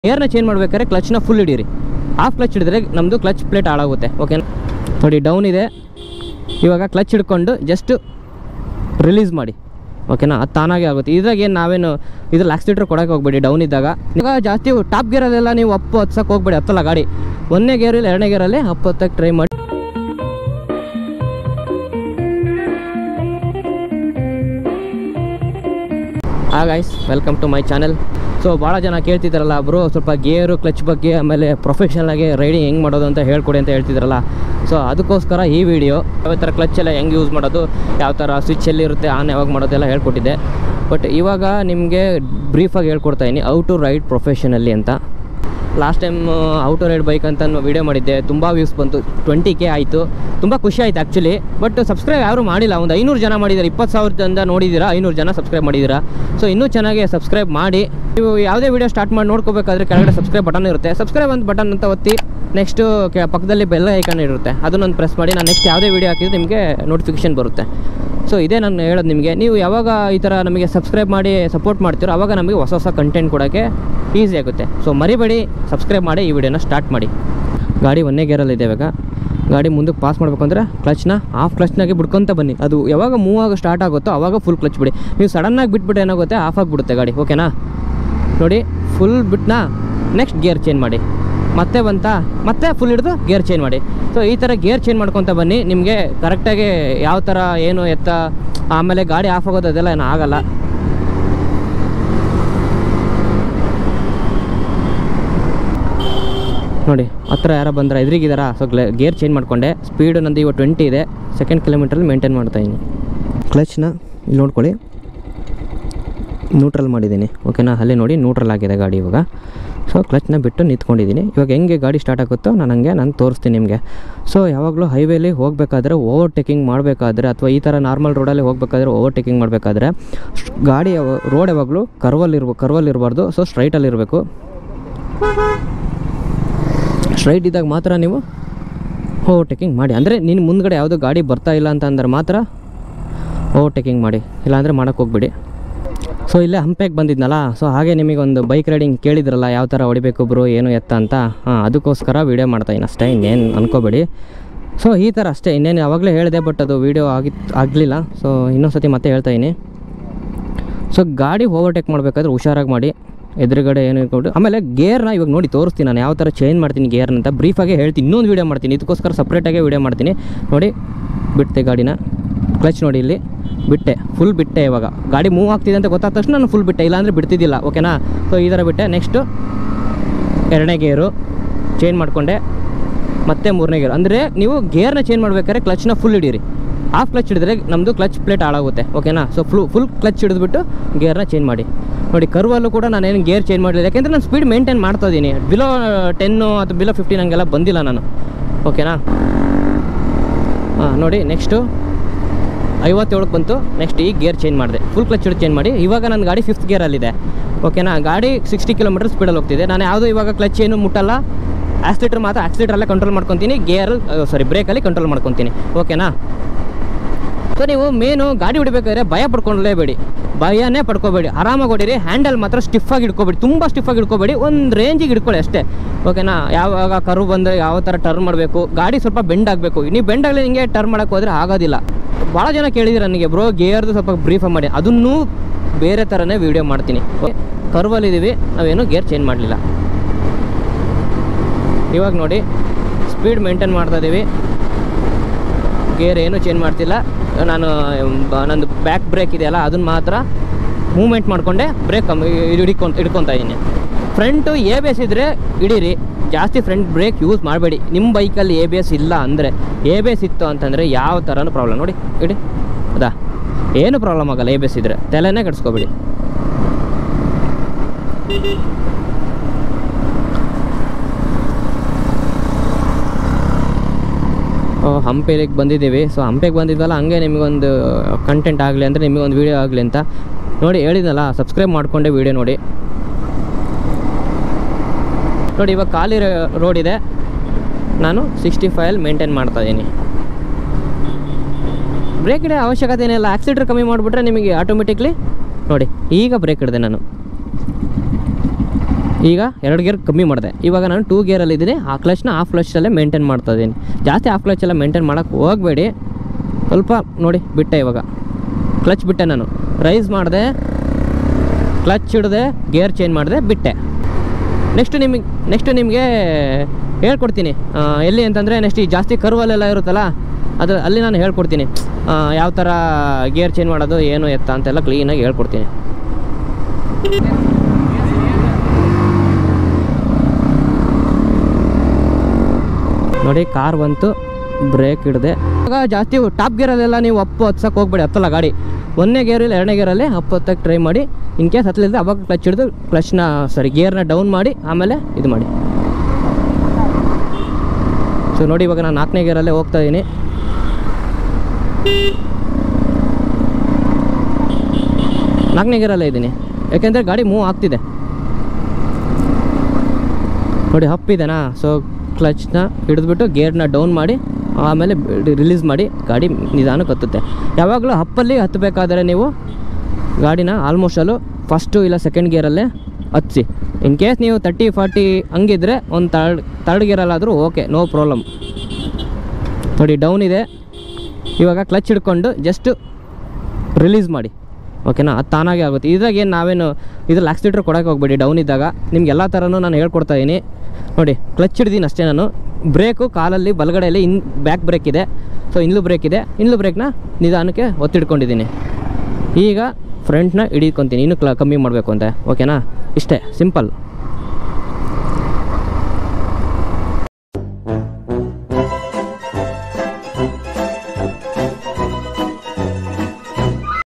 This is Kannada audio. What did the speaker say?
ಏರ್ನ ಚೇಂಜ್ ಮಾಡ್ಬೇಕಾದ್ರೆ ಕ್ಲಚ್ನ ಫುಲ್ ಹಿಡೀರಿ ಹಾಫ್ ಕ್ಲಚ್ ಹಿಡಿದ್ರೆ ನಮ್ಮದು ಕ್ಲಚ್ ಪ್ಲೇಟ್ ಹಾಳಾಗುತ್ತೆ ಓಕೆನಾ ನೋಡಿ ಡೌನ್ ಇದೆ ಇವಾಗ ಕ್ಲಚ್ ಹಿಡ್ಕೊಂಡು ಜಸ್ಟ್ ರಿಲೀಸ್ ಮಾಡಿ ಓಕೆನಾ ಅದು ತಾನಾಗೆ ಆಗುತ್ತೆ ಇದ್ರಾಗ ಏನು ನಾವೇನು ಇದ್ರಲ್ಲಿ ಆಕ್ಸಿಲೇಟರ್ ಕೊಡೋಕೆ ಹೋಗ್ಬೇಡಿ ಡೌನ್ ಇದ್ದಾಗ ಇವಾಗ ಜಾಸ್ತಿ ಟಾಪ್ ಗೇರಲ್ಲೆಲ್ಲ ನೀವು ಅಪ್ಪು ಹತ್ಸಕ್ಕೆ ಹೋಗ್ಬೇಡಿ ಹತ್ತಲ್ಲ ಗಾಡಿ ಒಂದನೇ ಗೇರಲ್ಲಿ ಎರಡನೇ ಗೇರಲ್ಲಿ ಅಪ್ಪು ಹತ್ತಕ್ಕೆ ಟ್ರೈ ಮಾಡಿ ಹಾಂ guys welcome to my channel so ಭಾಳ ಜನ ಕೇಳ್ತಿದ್ದಾರಲ್ಲ ಬ್ರೋ ಸ್ವಲ್ಪ ಗೇರು ಕ್ಲಚ್ ಬಗ್ಗೆ ಆಮೇಲೆ ಪ್ರೊಫೆಷ್ನಲಾಗಿ ರೈಡಿಂಗ್ ಹೆಂಗೆ ಮಾಡೋದು ಅಂತ ಹೇಳ್ಕೊಡಿ ಅಂತ ಹೇಳ್ತಿದ್ದಾರಲ್ಲ ಸೊ ಅದಕ್ಕೋಸ್ಕರ ಈ ವಿಡಿಯೋ ಯಾವ ಥರ ಕ್ಲಚ್ ಎಲ್ಲ ಹೆಂಗೆ ಯೂಸ್ ಮಾಡೋದು ಯಾವ ಥರ ಸ್ವಿಚ್ ಎಲ್ಲಿರುತ್ತೆ ಆನ್ ಯಾವಾಗ ಮಾಡೋದೆಲ್ಲ ಹೇಳ್ಕೊಟ್ಟಿದ್ದೆ ಬಟ್ ಇವಾಗ ನಿಮಗೆ ಬ್ರೀಫಾಗಿ ಹೇಳ್ಕೊಡ್ತಾ ಇದ್ದೀನಿ ಔ ಟು ರೈಡ್ ಪ್ರೊಫೆಷನಲ್ಲಿ ಅಂತ last time auto ride bike ಅಂತ ವಿಡಿಯೋ ಮಾಡಿದ್ದೆ ತುಂಬ ವ್ಯೂಸ್ ಬಂತು ಟ್ವೆಂಟಿ ಕೆ ಆಯಿತು ತುಂಬ ಖುಷಿ ಆಯ್ತು ಆ್ಯಕ್ಚುಲಿ ಬಟ್ ಸಬ್ಸ್ಕ್ರೈಬ್ ಯಾರು ಮಾಡಿಲ್ಲ ಒಂದು ಐನೂರು ಜನ ಮಾಡಿದ್ದಾರೆ ಇಪ್ಪತ್ತು ಸಾವಿರದಿಂದ ನೋಡಿದ್ದೀರಾ ಐನೂರು ಜನ ಸಬ್ಸ್ಕ್ರೈಬ್ ಮಾಡಿದ್ದೀರಾ ಸೊ ಇನ್ನೂ ಚೆನ್ನಾಗಿ ಸಬ್ಸ್ಕ್ರೈಬ್ ಮಾಡಿ ನೀವು ಯಾವುದೇ ವಿಡಿಯೋ ಸ್ಟಾರ್ಟ್ ಮಾಡಿ ನೋಡ್ಕೋಬೇಕಾದ್ರೆ ಕೆಳಗಡೆ ಸಬ್ಸ್ಕ್ರೈಬ್ ಬಟನ್ ಇರುತ್ತೆ ಸಬ್ಸ್ಕ್ರೈಬ್ ಅಂತ ಬಟನ್ ಅಂತ ಒತ್ತಿ ನೆಕ್ಸ್ಟು ಕೆ ಪಕ್ಕದಲ್ಲಿ ಬೆಲ್ಲ ಐಕಾನ್ ಇರುತ್ತೆ ಅದನ್ನೊಂದು ಪ್ರೆಸ್ ಮಾಡಿ ನಾನು ನೆಕ್ಸ್ಟ್ ಯಾವುದೇ ವಿಡಿಯೋ ಹಾಕಿದ್ರೆ ನಿಮಗೆ ನೋಟಿಫಿಕೇಶನ್ ಬರುತ್ತೆ ಸೊ ಇದೇ ನಾನು ಹೇಳೋದು ನಿಮಗೆ ನೀವು ಯಾವಾಗ ಈ ಥರ ನಮಗೆ ಸಬ್ಸ್ಕ್ರೈಬ್ ಮಾಡಿ ಸಪೋರ್ಟ್ ಮಾಡ್ತೀರೋ ಆವಾಗ ನಮಗೆ ಹೊಸ ಹೊಸ ಕಂಟೆಂಟ್ ಕೊಡೋಕ್ಕೆ ಈಸಿ ಆಗುತ್ತೆ ಸೊ ಮರಿಬೇಡಿ ಸಬ್ಸ್ಕ್ರೈಬ್ ಮಾಡಿ ಈ ವಿಡಿಯೋನ ಸ್ಟಾರ್ಟ್ ಮಾಡಿ ಗಾಡಿ ಒಂದೇ ಗೇರಲ್ಲಿ ಇದೆ ಇವಾಗ ಗಾಡಿ ಮುಂದಕ್ಕೆ ಪಾಸ್ ಮಾಡಬೇಕು ಅಂದರೆ ಕ್ಲಚ್ನ ಹಾಫ್ ಕ್ಲಚ್ನಾಗೆ ಬಿಡ್ಕೊತ ಬನ್ನಿ ಅದು ಯಾವಾಗ ಮೂವ್ ಆಗ ಸ್ಟಾರ್ಟ್ ಆಗುತ್ತೋ ಆವಾಗ ಫುಲ್ ಕ್ಲಚ್ ಬಿಡಿ ನೀವು ಸಡನ್ನಾಗಿ ಬಿಟ್ಬಿಟ್ಟು ಏನಾಗುತ್ತೆ ಆಫ್ ಆಗಿಬಿಡುತ್ತೆ ಗಾಡಿ ಓಕೆನಾ ನೋಡಿ ಫುಲ್ ಬಿಟ್ನಾ ನೆಕ್ಸ್ಟ್ ಗೇರ್ ಚೇಂಜ್ ಮಾಡಿ ಮತ್ತೆ ಬಂತ ಮತ್ತೆ ಫುಲ್ ಹಿಡಿದು ಗೇರ್ ಚೇಂಜ್ ಮಾಡಿ ಸೊ ಈ ಥರ ಗೇರ್ ಚೇಂಜ್ ಮಾಡ್ಕೊತ ಬನ್ನಿ ನಿಮಗೆ ಕರೆಕ್ಟಾಗಿ ಯಾವ ಥರ ಏನು ಎತ್ತ ಆಮೇಲೆ ಗಾಡಿ ಆಫ್ ಆಗೋದು ಅದೆಲ್ಲ ಏನು ಆಗಲ್ಲ ನೋಡಿ ಹತ್ರ ಯಾರೋ ಬಂದ್ರೆ ಎದುರಿಗಿದಾರಾ ಸೊ ಗೇರ್ ಚೇಂಜ್ ಮಾಡಿಕೊಂಡೆ ಸ್ಪೀಡು ನಂದು ಇವಾಗ ಟ್ವೆಂಟಿ ಇದೆ ಸೆಕೆಂಡ್ ಕಿಲೋಮೀಟ್ರಲ್ಲಿ ಮೇಂಟೈನ್ ಮಾಡ್ತಾಯಿದ್ದೀನಿ ಕ್ಲಚ್ನ ಇಲ್ಲಿ ನೋಡ್ಕೊಳ್ಳಿ ನ್ಯೂಟ್ರಲ್ ಮಾಡಿದ್ದೀನಿ ಓಕೆನಾ ಅಲ್ಲೇ ನೋಡಿ ನ್ಯೂಟ್ರಲ್ ಆಗಿದೆ ಗಾಡಿ ಇವಾಗ ಸೊ ಕ್ಲಚ್ನ ಬಿಟ್ಟು ನಿಂತ್ಕೊಂಡಿದ್ದೀನಿ ಇವಾಗ ಹೆಂಗೆ ಗಾಡಿ ಸ್ಟಾರ್ಟ್ ಆಗುತ್ತೋ ನಾನು ಹಂಗೆ ನಾನು ತೋರಿಸ್ತೀನಿ ನಿಮಗೆ ಸೊ ಯಾವಾಗಲೂ ಹೈವೇಲಿ ಹೋಗಬೇಕಾದ್ರೆ ಓವರ್ಟೇಕಿಂಗ್ ಮಾಡಬೇಕಾದ್ರೆ ಅಥವಾ ಈ ಥರ ನಾರ್ಮಲ್ ರೋಡಲ್ಲಿ ಹೋಗಬೇಕಾದ್ರೆ ಓವರ್ಟೇಕಿಂಗ್ ಮಾಡಬೇಕಾದ್ರೆ ಗಾಡಿ ರೋಡ್ ಯಾವಾಗಲೂ ಕರ್ವಲ್ಲಿ ಇರ್ಬೇಕು ಕರ್ವಲ್ಲಿ ಇರಬಾರ್ದು ಸೊ ಸ್ಟ್ರೈಟಲ್ಲಿ ಇರಬೇಕು ಸ್ಟ್ರೈಟ್ ಇದ್ದಾಗ ಮಾತ್ರ ನೀವು ಓವರ್ಟೇಕಿಂಗ್ ಮಾಡಿ ಅಂದರೆ ನೀನು ಮುಂದ್ಗಡೆ ಯಾವುದೋ ಗಾಡಿ ಬರ್ತಾ ಇಲ್ಲ ಅಂತ ಅಂದ್ರೆ ಮಾತ್ರ ಓವರ್ಟೇಕಿಂಗ್ ಮಾಡಿ ಇಲ್ಲಾಂದರೆ ಮಾಡೋಕ್ಕೆ ಹೋಗ್ಬೇಡಿ ಸೊ ಇಲ್ಲೇ ಹಂಪೆಗೆ ಬಂದಿದ್ನಲ್ಲ ಸೊ ಹಾಗೆ ನಿಮಗೊಂದು ಬೈಕ್ ರೈಡಿಂಗ್ ಕೇಳಿದ್ರಲ್ಲ ಯಾವ ಥರ ಹೊಡಿಬೇಕು ಬ್ರೋ ಏನು ಎತ್ತ ಅಂತ ಹಾಂ ಅದಕ್ಕೋಸ್ಕರ ವೀಡಿಯೋ ಮಾಡ್ತಾಯಿನಿ ಅಷ್ಟೇ ಇನ್ನೇನು ಅನ್ಕೋಬೇಡಿ ಸೊ ಈ ಥರ ಅಷ್ಟೇ ಇನ್ನೇನು ಆವಾಗಲೇ ಹೇಳಿದೆ ಬಟ್ ಅದು ವೀಡಿಯೋ ಆಗಿತ್ತು ಆಗಲಿಲ್ಲ ಸೊ ಇನ್ನೊಂದು ಸತಿ ಮತ್ತೆ ಹೇಳ್ತಾಯಿನಿ ಸೊ ಗಾಡಿ ಓವರ್ಟೇಕ್ ಮಾಡಬೇಕಾದ್ರೆ ಹುಷಾರಾಗಿ ಮಾಡಿ ಎದುರುಗಡೆ ಏನು ಇಟ್ಕೊಂಡು ಆಮೇಲೆ ಗೇರ್ನ ಇವಾಗ ನೋಡಿ ತೋರಿಸ್ತೀನಿ ನಾನು ಯಾವ ಥರ ಚೇಂಜ್ ಮಾಡ್ತೀನಿ ಗೇರ್ನ ಅಂತ ಬ್ರೀಫಾಗಿ ಹೇಳ್ತೀನಿ ಇನ್ನೊಂದು ವೀಡಿಯೋ ಮಾಡ್ತೀನಿ ಇದಕ್ಕೋಸ್ಕರ ಸಪ್ರೇಟಾಗಿ ವೀಡಿಯೋ ಮಾಡ್ತೀನಿ ನೋಡಿ ಬಿಡ್ತೆ ಗಾಡಿನ ಕ್ಲಚ್ ನೋಡಿ ಇಲ್ಲಿ ಬಿಟ್ಟೆ ಫುಲ್ ಬಿಟ್ಟೆ ಇವಾಗ ಗಾಡಿ ಮೂವ್ ಆಗ್ತಿದೆ ಅಂತ ಗೊತ್ತಾದ ತಕ್ಷಣ ನಾನು ಫುಲ್ ಬಿಟ್ಟೆ ಇಲ್ಲಾಂದರೆ ಬಿಡ್ತಿದ್ದಿಲ್ಲ ಓಕೆನಾ ಸೊ ಈ ಥರ ಬಿಟ್ಟೆ ನೆಕ್ಸ್ಟು ಎರಡನೇ ಗೇರು ಚೇಂಜ್ ಮಾಡಿಕೊಂಡೆ ಮತ್ತೆ ಮೂರನೇ ಗೇರ್ ಅಂದರೆ ನೀವು ಗೇರ್ನ ಚೇಂಜ್ ಮಾಡ್ಬೇಕಾದ್ರೆ ಕ್ಲಚ್ನ ಫುಲ್ ಹಿಡೀರಿ ಹಾಫ್ ಕ್ಲಚ್ ಹಿಡಿದ್ರೆ ನಮ್ಮದು ಕ್ಲಚ್ ಪ್ಲೇಟ್ ಹಾಳಾಗುತ್ತೆ ಓಕೆನಾ ಸೊ ಫುಲ್ ಫುಲ್ ಕ್ಲಚ್ ಹಿಡಿದ್ಬಿಟ್ಟು ಗೇರ್ನ ಚೇಂಜ್ ಮಾಡಿ ನೋಡಿ ಕರ್ವಲ್ಲೂ ಕೂಡ ನಾನೇನು ಗೇರ್ ಚೇಂಜ್ ಮಾಡಲಿಲ್ಲ ಯಾಕೆಂದರೆ ನಾನು ಸ್ಪೀಡ್ ಮೇಂಟೈನ್ ಮಾಡ್ತಾ ಇದ್ದೀನಿ ಬಿಲೋ ಟೆನ್ನು ಅಥವಾ ಬಿಲೋ ಫಿಫ್ಟೀನ್ ಹಂಗೆಲ್ಲ ಬಂದಿಲ್ಲ ನಾನು ಓಕೆನಾ ಹಾಂ ನೋಡಿ ನೆಕ್ಸ್ಟು ಐವತ್ತೇಳಕ್ಕೆ ಬಂತು ನೆಕ್ಸ್ಟ್ ಈಗ ಗೇರ್ ಚೇಂಜ್ ಮಾಡಿದೆ ಫುಲ್ ಕ್ಲಚ್ ಹಿಡಿದು ಚೇಂಜ್ ಮಾಡಿ ಇವಾಗ ನನ್ನ ಗಾಡಿ ಫಿಫ್ತ್ ಗೇರಲ್ಲಿದೆ ಓಕೆನಾ ಗಾಡಿ ಸಿಕ್ಸ್ಟಿ ಕಿಲೋಮೀಟರ್ ಸ್ಪೀಡಲ್ಲಿ ಹೋಗ್ತಿದೆ ನಾನು ಯಾವುದೂ ಇವಾಗ ಕ್ಲಚ್ ಏನು ಮುಟ್ಟಲ್ಲ ಆಕ್ಸಿಲೇಟರ್ ಮಾತ್ರ ಆಕ್ಸಿಲೇಟರಲ್ಲೇ ಕಂಟ್ರೋಲ್ ಮಾಡ್ಕೊತೀನಿ ಗೇರ್ ಸಾರಿ ಬ್ರೇಕಲ್ಲಿ ಕಂಟ್ರೋಲ್ ಮಾಡ್ಕೊತೀನಿ ಓಕೆನಾ ಸೊ ನೀವು ಮೇನು ಗಾಡಿ ಹೊಡಿಬೇಕಾದ್ರೆ ಭಯ ಪಡ್ಕೊಳ್ಳೇಬೇಡಿ ಭಯನೇ ಪಡ್ಕೋಬೇಡಿ ಆರಾಮಾಗಿ ಹೊಡೀರಿ ಹ್ಯಾಂಡಲ್ ಮಾತ್ರ ಸ್ಟಿಫಾಗಿ ಹಿಡ್ಕೋಬೇಡಿ ತುಂಬ ಸ್ಟಿಫಾಗಿ ಹಿಡ್ಕೋಬೇಡಿ ಒಂದು ರೇಂಜಿಗೆ ಹಿಡ್ಕೊಳ್ಳಿ ಅಷ್ಟೇ ಓಕೆನಾ ಯಾವಾಗ ಕರು ಬಂದರೆ ಯಾವ ಥರ ಟರ್ನ್ ಮಾಡಬೇಕು ಗಾಡಿ ಸ್ವಲ್ಪ ಬೆಂಡ್ ಆಗಬೇಕು ನೀವು ಬೆಂಡ್ ಆಗಲಿ ಹಿಂಗೆ ಟರ್ನ್ ಮಾಡೋಕ್ಕೆ ಹೋದರೆ ಆಗೋದಿಲ್ಲ ಭಾಳ ಜನ ಕೇಳಿದ್ರು ನನಗೆ ಬ್ರೋ ಗೇರ್ದು ಸ್ವಲ್ಪ ಬ್ರೀಫ್ ಮಾಡಿ ಅದನ್ನೂ ಬೇರೆ ಥರನೇ ವೀಡಿಯೋ ಮಾಡ್ತೀನಿ ಕರ್ವಲ್ಲಿದ್ದೀವಿ ನಾವೇನು ಗೇರ್ ಚೇಂಜ್ ಮಾಡಲಿಲ್ಲ ಇವಾಗ ನೋಡಿ ಸ್ಪೀಡ್ ಮೇಂಟೈನ್ ಮಾಡ್ತಾ ಇದ್ದೀವಿ ಗೇರ್ ಏನು ಚೇಂಜ್ ಮಾಡ್ತಿಲ್ಲ ನಾನು ಬ- ನಂದು ಬ್ಯಾಕ್ ಬ್ರೇಕ್ ಇದೆಯಲ್ಲ ಅದನ್ನ ಮಾತ್ರ ಮೂಮೆಂಟ್ ಮಾಡಿಕೊಂಡೆ ಬ್ರೇಕ್ ಹಿಡ್ಕೊಂಡು ಹಿಡ್ಕೊತಾ ಇದ್ದೀನಿ ಫ್ರಂಟು ಎ ಬಿ ಎಸ್ ಇದ್ದರೆ ಹಿಡೀರಿ ಜಾಸ್ತಿ ಫ್ರಂಟ್ ಬ್ರೇಕ್ ಯೂಸ್ ಮಾಡಬೇಡಿ ನಿಮ್ಮ ಬೈಕಲ್ಲಿ ಎ ಬಿ ಎಸ್ ಇಲ್ಲ ಅಂದರೆ ಎ ಬಿ ಎಸ್ ಇತ್ತು ಅಂತಂದರೆ ಯಾವ ಥರನೂ ಪ್ರಾಬ್ಲಮ್ ನೋಡಿ ಇಡಿ ಅದಾ ಏನು ಪ್ರಾಬ್ಲಮ್ ಆಗಲ್ಲ ಎ ಬಿ ಎಸ್ ಇದ್ದರೆ ತಲೆನೇ ಕೆಡಿಸ್ಕೋಬೇಡಿ ಹಂಪೆಗೆ ಬಂದಿದ್ದೀವಿ ಸೊ ಹಂಪೆಗೆ ಬಂದಿದ್ವಲ್ಲ ಹಂಗೆ ನಿಮಗೊಂದು ಕಂಟೆಂಟ್ ಆಗಲಿ ಅಂದರೆ ನಿಮಗೊಂದು ವೀಡಿಯೋ ಆಗಲಿ ಅಂತ ನೋಡಿ ಹೇಳಿದ್ನಲ್ಲ ಸಬ್ಸ್ಕ್ರೈಬ್ ಮಾಡಿಕೊಂಡೆ ವೀಡಿಯೋ ನೋಡಿ ನೋಡಿ ಇವಾಗ ಖಾಲಿ ರೋಡ್ ಇದೆ ನಾನು ಸಿಕ್ಸ್ಟಿ ಫೈವಲ್ಲಿ ಮೇಂಟೈನ್ ಮಾಡ್ತಾ ಇದ್ದೀನಿ ಬ್ರೇಕ್ ಹಿಡಿಯೋ ಅವಶ್ಯಕತೆ ಏನಿಲ್ಲ ಆಕ್ಸಿಲೇಟರ್ ಕಮ್ಮಿ ಮಾಡಿಬಿಟ್ರೆ ನಿಮಗೆ ಆಟೋಮೆಟಿಕ್ಲಿ ನೋಡಿ ಈಗ ಬ್ರೇಕ್ ಹಿಡಿದೆ ನಾನು ಈಗ ಎರಡು ಗೇರ್ ಕಮ್ಮಿ ಮಾಡಿದೆ ಇವಾಗ ನಾನು ಟೂ ಗೇರಲ್ಲಿ ಇದ್ದೀನಿ ಆ ಕ್ಲಚ್ನ ಆಫ್ ಕ್ಲಚ್ಚಲ್ಲೇ ಮೇಂಟೈನ್ ಮಾಡ್ತಾ ಇದ್ದೀನಿ ಜಾಸ್ತಿ ಆಫ್ ಕ್ಲಚ್ ಎಲ್ಲ ಮೇಂಟೈನ್ ಮಾಡೋಕ್ಕೆ ಹೋಗಬೇಡಿ ಸ್ವಲ್ಪ ನೋಡಿ ಬಿಟ್ಟೆ ಇವಾಗ ಕ್ಲಚ್ ಬಿಟ್ಟೆ ನಾನು ರೈಸ್ ಮಾಡಿದೆ ಕ್ಲಚ್ ಹಿಡ್ದೆ ಗೇರ್ ಚೇಂಜ್ ಮಾಡಿದೆ ಬಿಟ್ಟೆ ನೆಕ್ಸ್ಟ್ ನಿಮಗೆ ನೆಕ್ಸ್ಟ್ ನಿಮಗೆ ಹೇಳ್ಕೊಡ್ತೀನಿ ಆ, ಎಲ್ಲಿ ಅಂತಂದರೆ ನೆಕ್ಸ್ಟ್ ಈ ಜಾಸ್ತಿ ಕರ್ವಲ್ಲೆಲ್ಲ ಇರುತ್ತಲ್ಲ ಅದು ಅಲ್ಲಿ ನಾನು ಹೇಳ್ಕೊಡ್ತೀನಿ ಆ, ಯಾವ ಥರ ಗೇರ್ ಚೇಂಜ್ ಮಾಡೋದು ಏನು ಎತ್ತ ಅಂತೆಲ್ಲ ಕ್ಲೀನಾಗಿ ಹೇಳ್ಕೊಡ್ತೀನಿ ನೋಡಿ ಕಾರ್ ಬಂತು ಬ್ರೇಕ್ ಹಿಡ್ದೆ ಇವಾಗ ಜಾಸ್ತಿ ಟಾಪ್ ಗೇರಲ್ಲೆಲ್ಲ ನೀವು ಅಪ್ಪು ಹತ್ಸಕ್ಕೆ ಹೋಗ್ಬೇಡಿ ಹತ್ತಲ್ಲ ಗಾಡಿ ಒಂದನೇ ಗೇರ್ ಇಲ್ಲ ಎರಡನೇ ಗೇರಲ್ಲಿ ಅಪ್ಪು ಹತ್ತಕ್ಕೆ ಟ್ರೈ ಮಾಡಿ ಇನ್ ಕೇಸ್ ಹತ್ತಲಿದ್ರೆ ಅವಾಗ ಕ್ಲಚ್ ಹಿಡಿದು ಕ್ಲಚ್ನ ಸಾರಿ ಗೇರ್ನ ಡೌನ್ ಮಾಡಿ ಆಮೇಲೆ ಇದು ಮಾಡಿ ಸೊ ನೋಡಿ ಇವಾಗ ನಾನು ನಾಲ್ಕನೇ ಗೇರಲ್ಲೇ ಹೋಗ್ತಾ ಇದ್ದೀನಿ ನಾಲ್ಕನೇ ಗೇರಲ್ಲೇ ಇದ್ದೀನಿ ಯಾಕೆಂದರೆ ಗಾಡಿ ಮೂವ್ ಆಗ್ತಿದೆ ನೋಡಿ ಹಪ್ ಇದೆನಾ ಸೊ ಕ್ಲಚ್ನ ಹಿಡಿದ್ಬಿಟ್ಟು ಗೇರ್ನ ಡೌನ್ ಮಾಡಿ ಆಮೇಲೆ ರಿಲೀಸ್ ಮಾಡಿ ಗಾಡಿ ನಿಧಾನಕ್ಕೆ ಹತ್ತುತ್ತೆ ಯಾವಾಗಲೂ ಹಪ್ಪಲ್ಲಿ ಹತ್ತಬೇಕಾದರೆ ನೀವು ಗಾಡಿನ ಆಲ್ಮೋಸ್ಟಲ್ಲೂ ಫಸ್ಟು ಇಲ್ಲ ಸೆಕೆಂಡ್ ಗೇರಲ್ಲೇ ಹತ್ತಿಸಿ ಇನ್ ಕೇಸ್ ನೀವು ತರ್ಟಿ ಫಾರ್ಟಿ ಹಂಗಿದ್ರೆ ಒಂದು ತರ್ಡ್ ತರ್ಡ್ ಗೇರಲ್ಲಾದರೂ ಓಕೆ ನೋ ಪ್ರಾಬ್ಲಮ್ ನೋಡಿ ಡೌನ್ ಇದೆ ಇವಾಗ ಕ್ಲಚ್ ಹಿಡ್ಕೊಂಡು ಜಸ್ಟ್ ರಿಲೀಸ್ ಮಾಡಿ ಓಕೆನಾ ಅದು ತಾನಾಗೆ ಆಗುತ್ತೆ ಇದ್ರಾಗ ಏನು ನಾವೇನು ಇದ್ರಲ್ಲಿ ಆಕ್ಸಿಲೇಟ್ರ್ ಕೊಡೋಕೆ ಹೋಗ್ಬೇಡಿ ಡೌನ್ ಇದ್ದಾಗ ನಿಮ್ಗೆ ಎಲ್ಲ ಥರನೂ ನಾನು ಹೇಳ್ಕೊಡ್ತಾ ಇದ್ದೀನಿ ನೋಡಿ ಕ್ಲಚ್ ಹಿಡ್ದೀನಿ ಅಷ್ಟೇ ನಾನು ಬ್ರೇಕು ಕಾಲಲ್ಲಿ ಬಲಗಡೆಯಲ್ಲಿ ಇನ್ ಬ್ಯಾಕ್ ಬ್ರೇಕ್ ಇದೆ ಸೊ ಇನ್ಲು ಬ್ರೇಕ್ ಇದೆ ಇನ್ಲು ಬ್ರೇಕ್ನ ನಿಧಾನಕ್ಕೆ ಒತ್ತಿಡ್ಕೊಂಡಿದ್ದೀನಿ ಈಗ ಫ್ರಂಟ್ನ ಹಿಡಿದ್ಕೊತೀನಿ ಇನ್ನೂ ಕ್ಲ ಕಮ್ಮಿ ಮಾಡಬೇಕು ಅಂತ ಓಕೆನಾ ಇಷ್ಟೇ ಸಿಂಪಲ್